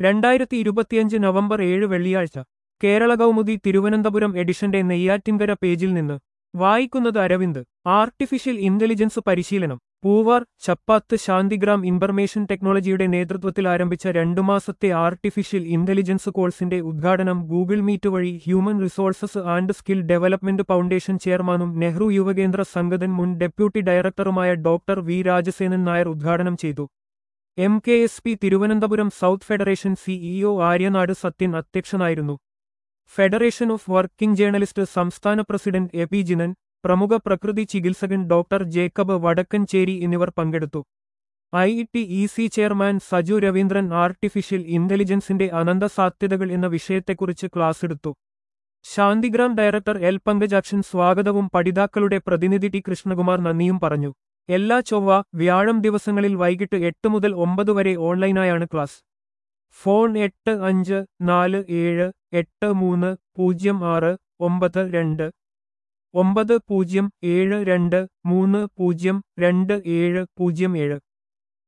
രണ്ടായിരത്തി ഇരുപത്തിയഞ്ച് നവംബർ ഏഴ് വെള്ളിയാഴ്ച കേരള കൗമുദി തിരുവനന്തപുരം എഡിഷന്റെ നെയ്യാറ്റിൻകര പേജിൽ നിന്ന് വായിക്കുന്നത് അരവിന്ദ് ആർട്ടിഫിഷ്യൽ ഇന്റലിജൻസ് പരിശീലനം പൂവാർ ചപ്പാത്ത് ശാന്തിഗ്രാം ഇൻഫർമേഷൻ ടെക്നോളജിയുടെ നേതൃത്വത്തിൽ ആരംഭിച്ച രണ്ടു മാസത്തെ ആർട്ടിഫിഷ്യൽ ഇന്റലിജൻസ് കോഴ്സിന്റെ ഉദ്ഘാടനം ഗൂഗിൾ മീറ്റ് വഴി human resources and skill development foundation ചെയർമാനും നെഹ്റു യുവകേന്ദ്ര സംഗതൻ മുൻ ഡെപ്യൂട്ടി ഡയറക്ടറുമായ ഡോക്ടർ വി രാജസേനൻ നായർ ഉദ്ഘാടനം ചെയ്തു M K S P Thiruvananthapuram south federation CEO Aryanad Sathyan അധ്യക്ഷനായിരുന്നു ഫെഡറേഷൻ ഓഫ് വർക്കിംഗ് ജേർണലിസ്റ്റ് സംസ്ഥാന പ്രസിഡന്റ് എ പി ജിനൻ പ്രമുഖ പ്രകൃതി ചികിത്സകൻ ഡോക്ടർ ജേക്കബ് വടക്കൻചേരി എന്നിവർ പങ്കെടുത്തു I T E C chairman Saju Raveendran artificial ഇന്റലിജൻസിന്റെ അനന്ത സാധ്യതകൾ എന്ന വിഷയത്തെക്കുറിച്ച് ക്ലാസ്സെടുത്തു ശാന്തിഗ്രാം ഡയറക്ടർ എൽ പങ്കജാക്ഷൻ സ്വാഗതവും പഠിതാക്കളുടെ പ്രതിനിധി ടി കൃഷ്ണകുമാർ നന്ദിയും പറഞ്ഞു എല്ലാ ചൊവ്വ വ്യാഴം ദിവസങ്ങളിൽ വൈകിട്ട് എട്ട് മുതൽ ഒമ്പത് വരെ ഓൺലൈനായാണ് ക്ലാസ് ഫോൺ എട്ട് അഞ്ച് നാല് ഏഴ് എട്ട് മൂന്ന് പൂജ്യം ആറ് ഒമ്പത് രണ്ട് ഒമ്പത് പൂജ്യം ഏഴ് രണ്ട് മൂന്ന് പൂജ്യം രണ്ട് ഏഴ് പൂജ്യം ഏഴ്